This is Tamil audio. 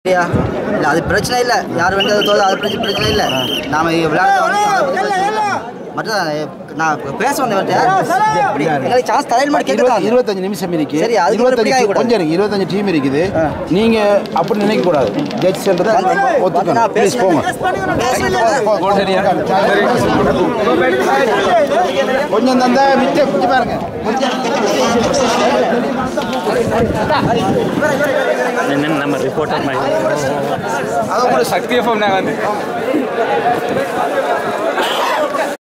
இல்லையா இல்ல அது பிரச்சனை இல்லை யார் வந்து தோது அது பிரச்சனை பிரச்சனை இல்லை நாம விளையாட மற்ற நான் பேச வந்தவர்கிட்ட இப்படி எங்களுக்கு சான்ஸ் தலையில் மட்டும் கேட்குறோம் இருபத்தஞ்சு நிமிஷம் இருக்கு சரி, அதுக்கு ஒரு இப்படி இருபத்தஞ்சு ஆகக்கூடாது. கொஞ்சம் இருக்கு இருபத்தஞ்சு டீம் இருக்குது நீங்க அப்படி நினைக்க கூடாது ஜட்ஜ் சொல்றத ஒத்துக்கணும் ப்ளீஸ் போங்க கொஞ்சம் தந்தா மிச்ச குஞ்சு பாருங்க நம்ம ரிப்போர்ட்டர் மாதிரி அதை கூட சக்தி எஃப்எம் நான் வந்து